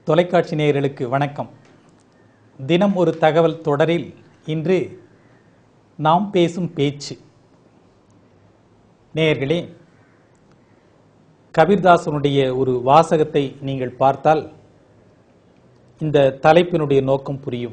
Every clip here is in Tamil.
தொலைக்காட்சி நேயர்களுக்கு வணக்கம் தினம் ஒரு தகவல் தொடரில் இன்று நாம் பேசும் பேச்சு நேயர்களே கபீர்தாசனுடைய ஒரு வாசகத்தை நீங்கள் பார்த்தால் இந்த தலைப்பினுடைய நோக்கம் புரியும்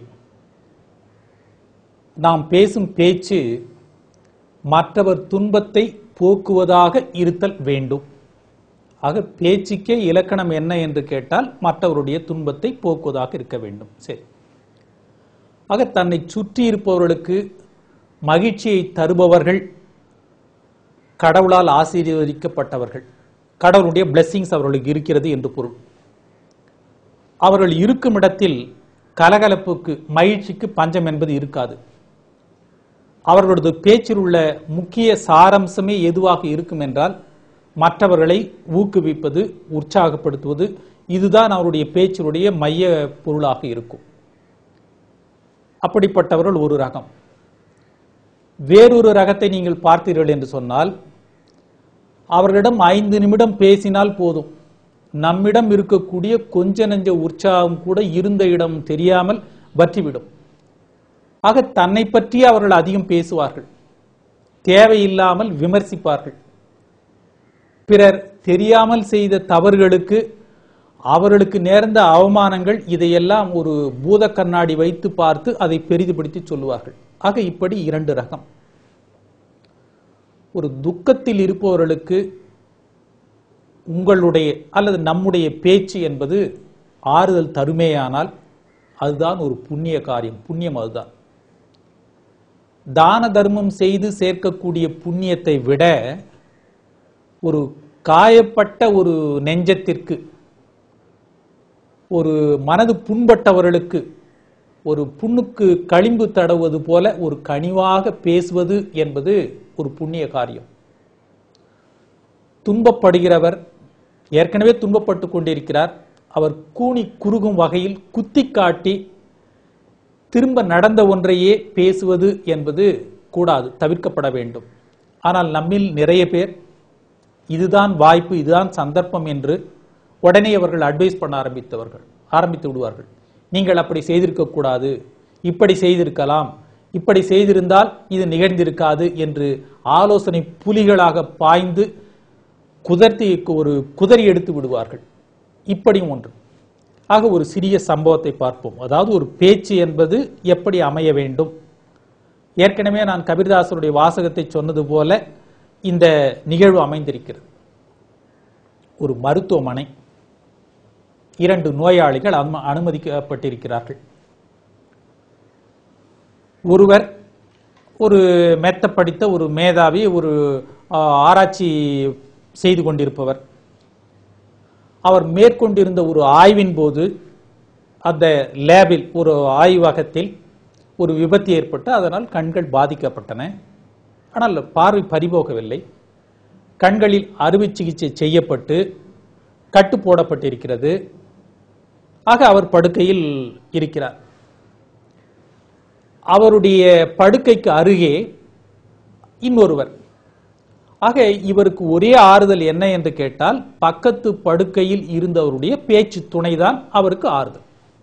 நாம் பேசும் பேச்சு மற்றவர் துன்பத்தை போக்குவதாக இருத்தல் வேண்டும் ஆக பேச்சுக்கே இலக்கணம் என்ன என்று கேட்டால் மற்றவருடைய துன்பத்தை போக்குவதாக இருக்க வேண்டும் சரி ஆக தன்னை சுற்றி இருப்பவர்களுக்கு மகிழ்ச்சியை தருபவர்கள் கடவுளால் ஆசீர்வதிக்கப்பட்டவர்கள் கடவுளுடைய பிளெஸ்ஸிங்ஸ் அவர்களுக்கு இருக்கிறது என்று பொருள் அவர்கள் இருக்கும் இடத்தில் கலகலப்புக்கு மகிழ்ச்சிக்கு பஞ்சம் என்பது இருக்காது அவர்களது பேச்சில் உள்ள முக்கிய சாரம்சமே எதுவாக இருக்கும் என்றால் மற்றவர்களை ஊக்குவிப்பது உற்சாகப்படுத்துவது இதுதான் அவருடைய பேச்சினுடைய மைய பொருளாக இருக்கும் அப்படிப்பட்டவர்கள் ஒரு ரகம் வேறொரு ரகத்தை நீங்கள் பார்த்தீர்கள் என்று சொன்னால் அவர்களிடம் ஐந்து நிமிடம் பேசினால் போதும் நம்மிடம் இருக்கக்கூடிய கொஞ்ச நெஞ்ச உற்சாகம் கூட இருந்த இடம் தெரியாமல் வற்றிவிடும் ஆக தன்னை பற்றி அவர்கள் அதிகம் பேசுவார்கள் தேவையில்லாமல் விமர்சிப்பார்கள் பிறர் தெரியாமல் செய்த தவறுகளுக்கு அவர்களுக்கு நேர்ந்த அவமானங்கள் இதையெல்லாம் ஒரு பூத கண்ணாடி வைத்து பார்த்து அதை பெரிதுபடுத்தி சொல்லுவார்கள் ஆக இப்படி இரண்டு ரகம் ஒரு துக்கத்தில் இருப்பவர்களுக்கு உங்களுடைய அல்லது நம்முடைய பேச்சு என்பது ஆறுதல் தருமேயானால் அதுதான் ஒரு புண்ணிய காரியம் புண்ணியம் அதுதான் தான தர்மம் செய்து சேர்க்கக்கூடிய புண்ணியத்தை விட ஒரு காயப்பட்ட ஒரு நெஞ்சத்திற்கு ஒரு மனது புண்பட்டவர்களுக்கு ஒரு புண்ணுக்கு களிம்பு தடவுவது போல ஒரு கனிவாக பேசுவது என்பது ஒரு புண்ணிய காரியம் துன்பப்படுகிறவர் ஏற்கனவே துன்பப்பட்டு கொண்டிருக்கிறார் அவர் கூனி குறுகும் வகையில் குத்தி காட்டி திரும்ப நடந்த ஒன்றையே பேசுவது என்பது கூடாது தவிர்க்கப்பட வேண்டும் ஆனால் நம்மில் நிறைய பேர் இதுதான் வாய்ப்பு இதுதான் சந்தர்ப்பம் என்று உடனே அவர்கள் அட்வைஸ் பண்ண ஆரம்பித்தவர்கள் ஆரம்பித்து விடுவார்கள் நீங்கள் அப்படி செய்திருக்க கூடாது இப்படி செய்திருக்கலாம் இப்படி செய்திருந்தால் இது நிகழ்ந்திருக்காது என்று ஆலோசனை புலிகளாக பாய்ந்து குதர்த்தி ஒரு குதறி எடுத்து விடுவார்கள் இப்படியும் ஒன்று ஆக ஒரு சிறிய சம்பவத்தை பார்ப்போம் அதாவது ஒரு பேச்சு என்பது எப்படி அமைய வேண்டும் ஏற்கனவே நான் கபீர்தாசருடைய வாசகத்தை சொன்னது போல இந்த நிகழ்வு அமைந்திருக்கிறது ஒரு மருத்துவமனை இரண்டு நோயாளிகள் அனும- அனுமதிக்கப்பட்டிருக்கிறார்கள் ஒருவர் ஒரு மெத்த படித்த ஒரு மேதாவி ஒரு ஆ, ஆராய்ச்சி செய்து கொண்டிருப்பவர் அவர் மேற்கொண்டிருந்த ஒரு ஆய்வின் போது அந்த லேபில் ஒரு ஆய்வகத்தில் ஒரு விபத்து ஏற்பட்டு அதனால் கண்கள் பாதிக்கப்பட்டன ஆனால் பார்வை பறிபோகவில்லை கண்களில் அறுவை சிகிச்சை செய்யப்பட்டு கட்டு போடப்பட்டிருக்கிறது ஆக அவர் படுக்கையில் இருக்கிறார் அவருடைய படுக்கைக்கு அருகே இன்னொருவர் ஆக இவருக்கு ஒரே ஆறுதல் என்ன என்று கேட்டால் பக்கத்து படுக்கையில் இருந்தவருடைய பேச்சு துணைதான் அவருக்கு ஆறுதல்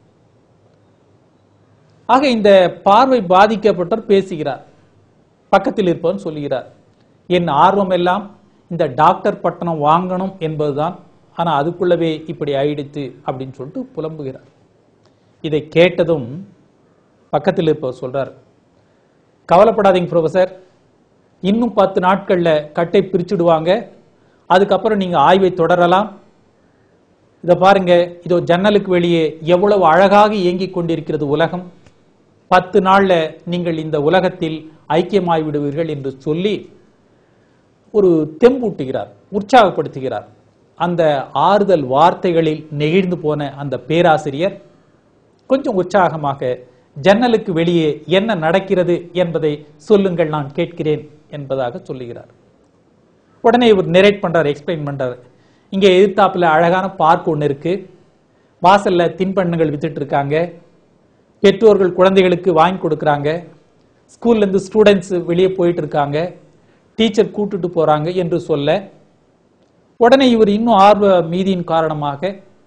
ஆக இந்த பார்வை பாதிக்கப்பட்டவர் பேசுகிறார் பக்கத்தில் இருப்பவன் சொல்லுகிறார் என் ஆர்வம் எல்லாம் இந்த டாக்டர் பட்டணம் வாங்கணும் என்பதுதான் ஆனா அதுக்குள்ளவே இப்படி ஆயிடுத்து அப்படின்னு சொல்லிட்டு புலம்புகிறார் இதை கேட்டதும் பக்கத்தில் இருப்பவர் சொல்றார் கவலைப்படாதீங்க ப்ரொஃபசர் இன்னும் பத்து நாட்கள்ல கட்டை பிரிச்சுடுவாங்க அதுக்கப்புறம் நீங்க ஆய்வை தொடரலாம் இதை பாருங்க இதோ ஜன்னலுக்கு வெளியே எவ்வளவு அழகாக இயங்கிக் கொண்டிருக்கிறது உலகம் பத்து நாள்ல நீங்கள் இந்த உலகத்தில் ஐக்கியமாய் விடுவீர்கள் என்று சொல்லி ஒரு தெம்பூட்டுகிறார் உற்சாகப்படுத்துகிறார் அந்த ஆறுதல் வார்த்தைகளில் நெகிழ்ந்து போன அந்த பேராசிரியர் கொஞ்சம் உற்சாகமாக ஜன்னலுக்கு வெளியே என்ன நடக்கிறது என்பதை சொல்லுங்கள் நான் கேட்கிறேன் என்பதாக சொல்லுகிறார் உடனே இவர் நெரேட் பண்றார் எக்ஸ்பிளைன் பண்றாரு இங்க எதிர்த்தாப்புல அழகான பார்க் ஒன்று இருக்கு வாசல்ல தின்பண்டங்கள் வித்துட்டு இருக்காங்க பெற்றோர்கள் குழந்தைகளுக்கு வாங்கி கொடுக்கறாங்க ஸ்கூல்ல இருந்து ஸ்டூடெண்ட்ஸ் வெளியே போயிட்டு இருக்காங்க டீச்சர் கூட்டிட்டு போறாங்க என்று சொல்ல உடனே இவர் இன்னும் ஆர்வ மீதியின் காரணமாக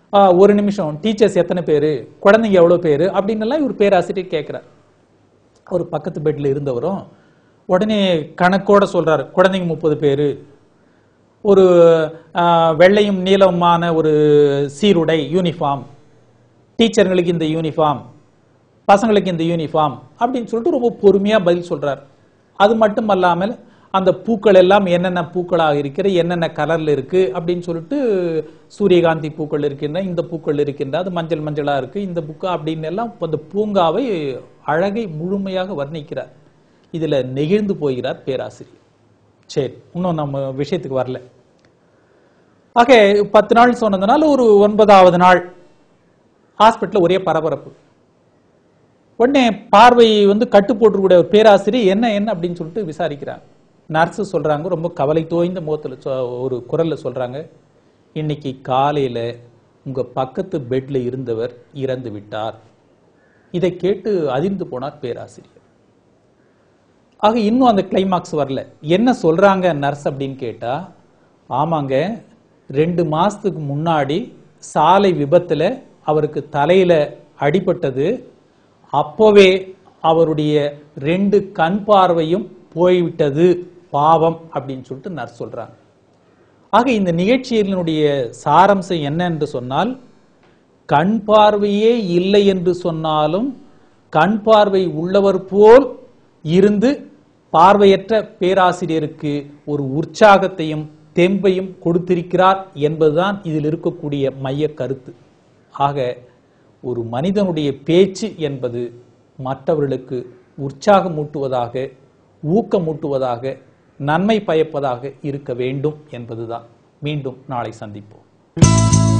ஆஹ், ஒரு நிமிஷம் டீச்சர்ஸ் எத்தனை பேரு குழந்தைங்க எவ்வளவு பேரு அப்படின்னு எல்லாம் இவர் பேராசிரியர் கேட்கிறார் ஒரு பக்கத்து பெட்ல இருந்தவரும் உடனே கணக்கோட சொல்றாரு குழந்தைங்க முப்பது பேரு ஒரு ஆஹ், வெள்ளையும் நீலமுமான ஒரு சீருடை யூனிஃபார்ம் டீச்சர்களுக்கு இந்த யூனிஃபார்ம் பசங்களுக்கு இந்த யூனிஃபார்ம் அப்படின்னு சொல்லிட்டு ரொம்ப பொறுமையா பதில் சொல்றார் அது மட்டும் அல்லாமல் அந்த பூக்கள் எல்லாம் என்னென்ன பூக்களாக இருக்கிற என்னென்ன கலர்ல இருக்கு அப்படின்னு சொல்லிட்டு சூரியகாந்தி பூக்கள் இருக்கின்ற இந்த பூக்கள் இருக்கின்ற அது மஞ்சள் மஞ்சளா இருக்கு இந்த புக்கு அப்படின்னு எல்லாம் அந்த பூங்காவை அழகை முழுமையாக வர்ணிக்கிறார் இதுல நெகிழ்ந்து போகிறார் பேராசிரியர் சரி இன்னும் நம்ம விஷயத்துக்கு வரல ஆக பத்து நாள் சொன்னதுனால ஒரு ஒன்பதாவது நாள் ஹாஸ்பிட்டல்ல ஒரே பரபரப்பு உடனே பார்வை வந்து கட்டு போட்டுக்கூடிய ஒரு பேராசிரியர் என்ன என்ன அப்படின்னு சொல்லிட்டு விசாரிக்கிறாங்க நர்ஸ் சொல்றாங்க ரொம்ப கவலை தோய்ந்த முகத்துல சொ- ஒரு குரல்ல சொல்றாங்க இன்னைக்கு காலையில உங்க பக்கத்து பெட்ல இருந்தவர் இறந்து விட்டார் இதை கேட்டு அதிர்ந்து போனார் பேராசிரியர் ஆக இன்னும் அந்த கிளைமாக்ஸ் வரல என்ன சொல்றாங்க நர்ஸ் அப்படின்னு கேட்டா ஆமாங்க ரெண்டு மாசத்துக்கு முன்னாடி சாலை விபத்துல அவருக்கு தலையில அடிபட்டது அப்போவே அவருடைய ரெண்டு கண் பார்வையும் போய்விட்டது பாவம் அப்படின்னு சொல்லிட்டு நர்ஸ் சொல்றாங்க ஆக இந்த நிகழ்ச்சியினுடைய சாரம்சம் என்ன என்று சொன்னால் கண் பார்வையே இல்லை என்று சொன்னாலும் கண் பார்வை உள்ளவர் போல் இருந்து பார்வையற்ற பேராசிரியருக்கு ஒரு உற்சாகத்தையும் தெம்பையும் கொடுத்திருக்கிறார் என்பதுதான் இதில் இருக்கக்கூடிய மைய கருத்து ஆக ஒரு மனிதனுடைய பேச்சு என்பது மற்றவர்களுக்கு உற்சாகமூட்டுவதாக ஊக்கமூட்டுவதாக நன்மை பயப்பதாக இருக்க வேண்டும் என்பதுதான் மீண்டும் நாளை சந்திப்போம்